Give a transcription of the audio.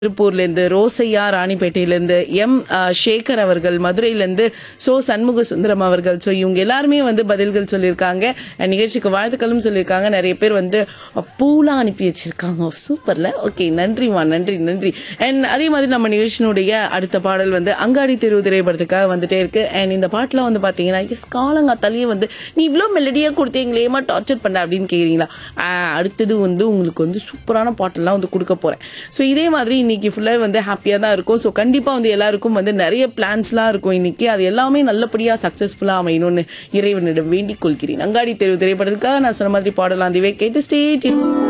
திருப்பூர்லேருந்து ரோசையா ராணிப்பேட்டையிலேருந்து எம் அஹ், சேகர் அவர்கள் மதுரையிலேருந்து சோ சண்முக சுந்தரம் அவர்கள் ஸோ இவங்க எல்லாருமே வந்து பதில்கள் சொல்லியிருக்காங்க அஹ், நிகழ்ச்சிக்கு வாழ்த்துக்களும் சொல்லியிருக்காங்க நிறைய பேர் வந்து அஹ், பூலாம் அனுப்பி வச்சிருக்காங்க சூப்பர்ல ஓகே நன்றிமா நன்றி நன்றி அண்ட் அதே மாதிரி நம்ம நிகழ்ச்சியினுடைய அடுத்த பாடல் வந்து அங்காடி தெருவு திரைப்படத்துக்காக வந்துட்டே இருக்கு அண்ட் இந்த பாட்டுல வந்து பாத்தீங்கன்னா எஸ் காலங்காத்தாலேயே வந்து நீ இவ்வளோ மெலடியா கொடுத்தீங்களே ஏமா டார்ச்சர் பண்ண அப்படின்னு கேக்குறீங்களா ஆஹ், அடுத்தது வந்து உங்களுக்கு வந்து சூப்பரான பாட்டெல்லாம் வந்து கொடுக்க போறேன் ஸோ இதே மாதிரி இன்னைக்கு ஃபுல்லாக வந்து ஹாப்பியாக தான் இருக்கும் ஸோ கண்டிப்பாக வந்து எல்லாருக்கும் வந்து நிறைய பிளான்ஸ்லாம் இருக்கும் இன்னைக்கு அது எல்லாமே நல்லபடியாக சக்ஸஸ்ஃபுல்லாக அமையணும்னு இறைவனிடம் வேண்டிக் கொள்கிறேன் அங்காடி தெருவு திரைப்படத்துக்காக நான் சொன்ன மாதிரி பாடலாம் அதுவே கேட்டு ஸ்டேட்